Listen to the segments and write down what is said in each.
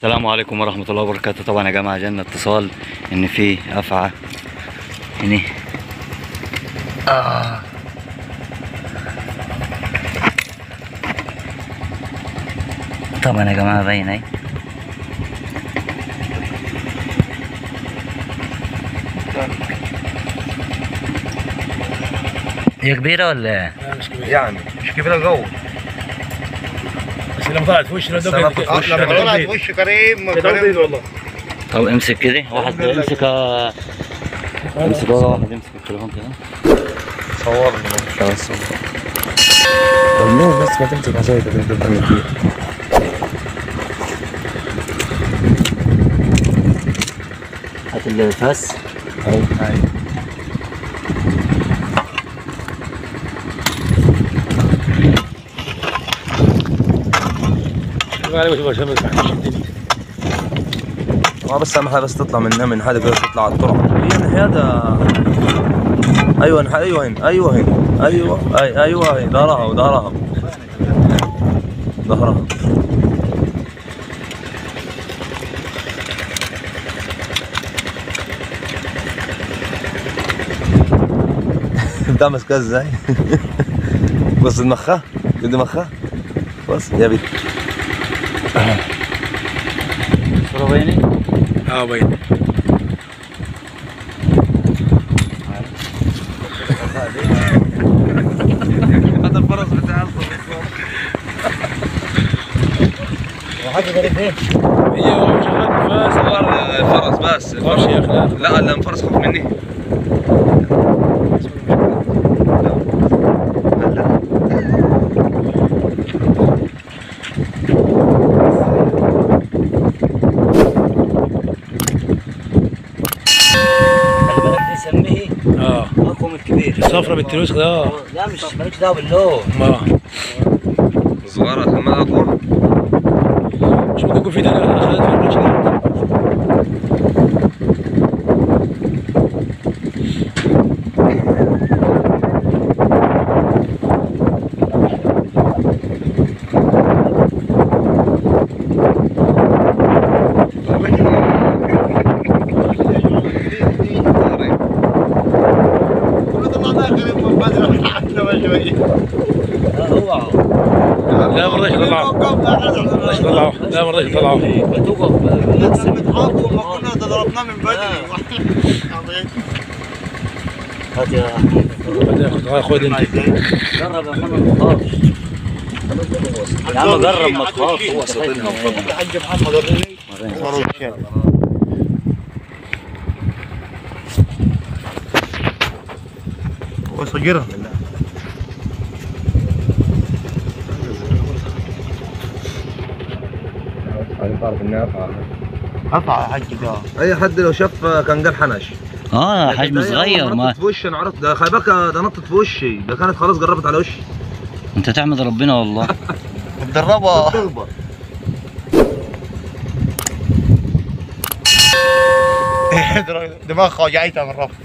السلام عليكم ورحمة الله وبركاته طبعا يا جماعة جالنا اتصال ان في افعى هنا آه. طبعا يا جماعة باين اهي هي كبيرة ولا ايه؟ يعني مش كبيره جوه بس لما طلعت في وشنا بس أنا كنت في وشي. لما طلعت في وش كريم كريم والله طب امسك كده واحد امسك آه، امسك ورا واحد امسك التليفون كده صورني خلاص طب ليه بس ما تمسك عصايتك انت بتعمل فيها هات الفاس غالبا تبغى عشان ما تفتحش الدنيا ما بس اهم حاجه بس تطلع من من هذا كده تطلع على الطرق هي هذا ايوه نح- ايوه هنا ايوه هنا ايوه أي ايوه هنا ظهرها وظهرها ظهرها انت ماسكها ازاي؟ بص دماغها دي دماغها بص يا بنت صورة باينة اه باين هذا الفرس بتاع هي هو شغال فاس الفرس بس ماشي يا اخي لا لا الفرس خوف مني خلي بالك دي سميه اه اقوى من الكبير الصفرة بالتلوسخ ده اه لا مش مالكش دعوة باللون ما صغيرة كمان اقوى مش ممكن يكون في تاني خلات في البرشلونة اوعى لا ما رضيش يطلعوا ما رضيش يطلعوا لا ما رضيش يطلعوا بتوقف هات يا احمد بعدين خذ انت جرب يا محمد ما تخافش يا عم جرب ما تخافش هو وصغيرة قطع حج ده اي حد لو شاف كان قال حنش اه حجم لكن ده هي صغير أول مرة ما نطت في وشي انا عرفت ده خلي بالك ده نطت في وشي ده كانت خلاص قربت على وشي انت تحمد ربنا والله متدربة تخبط دماغها وجعتها من الرفض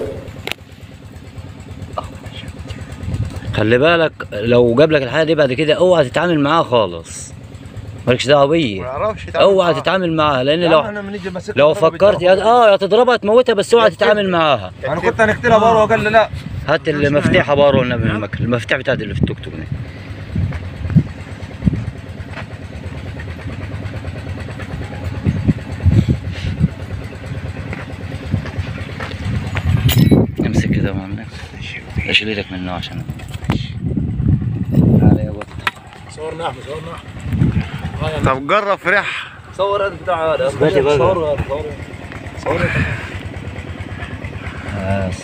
خلي بالك لو جاب لك الحاجه دي بعد كده اوعى تتعامل معاها خالص مالكش دعوه ما بيا يعرفش يتعامل اوعى معاها. تتعامل معاها لان لا، لو احنا بنيجي ماسكها لو نضربها فكرت يا بالجرح. اه يا تضربها تموتها بس اوعى تتعامل معاها انا كنت هنقتلها بره وقال لي لا هات المفتاح بارو النبي من المكان المفتاح بتاع اللي في التوك توك ده امسك كده يا محمد اشيل ايدك منه عشان تعالى يا بطل صورنا احمد صورنا احمد طب جرب فرح صور هذا بتاع هذا اثبتي بقى. صور هذا صور صور بس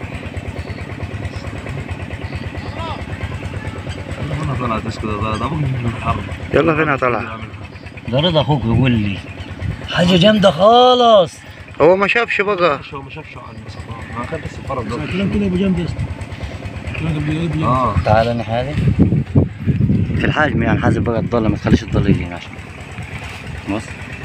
انا طلعت بس كده ده ده من الحرب يلا فين طلع ده رضا اخوك بيقول لي حاجه جامده خالص هو ما شافش بقى شو ما شافش على المسافه ما كان بس الفرس ده كلام كده ابو جنب يا كلام ابو جنب اه تعال انا هذه في الحجم يعني حاسب بقى الضله ما تخليش الضله يجينا عشان بص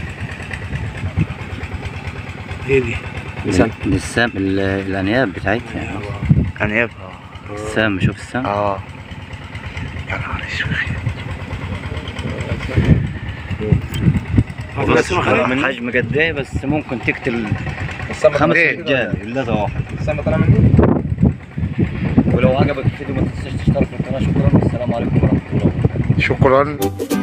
ايه دي لسان. السام ال- الانياب بتاعتها يعني كان يبقى السام شوف السام اه يا نهار اسود بس طلع مني حجم قد ايه بس ممكن تقتل السما خمس طلع رجال اللذة واحد السما طلع مني ولو عجبك الفيديو ما تنساش تشترك في القناة شكرا والسلام عليكم ورحمة الله وبركاته شكرا